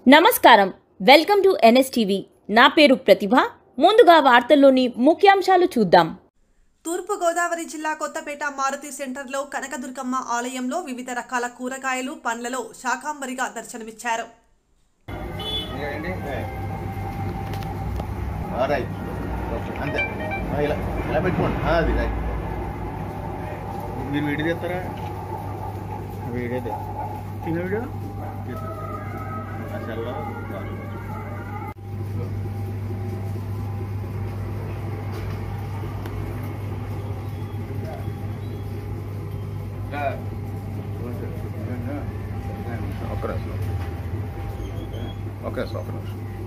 నమస్కారం welcome to NSTV నా పేరు ప్రతిభ ముందుగా వార్తల్లోని ముఖ్యాంశాలు చూద్దాం తూర్పుగోదావరి జిల్లా కొత్తపేట మారుతి సెంటర్లో కనకదుర్గమ్మ ఆలయంలో వివిధ రకాల కూరగాయలు పండ్లలో శాకాంబరిగా దర్శనమిచ్చారు రైట్ అంతే ఆ, ఇలా ఇలా పెట్టుకోండి ఆ, అది రైట్ మీరు వీడియో తీస్తారా వీడియో తిన వీడియో అసలు ఒక్క నిమిషం ఒక్క నిమిషం ఒక్క నిమిషం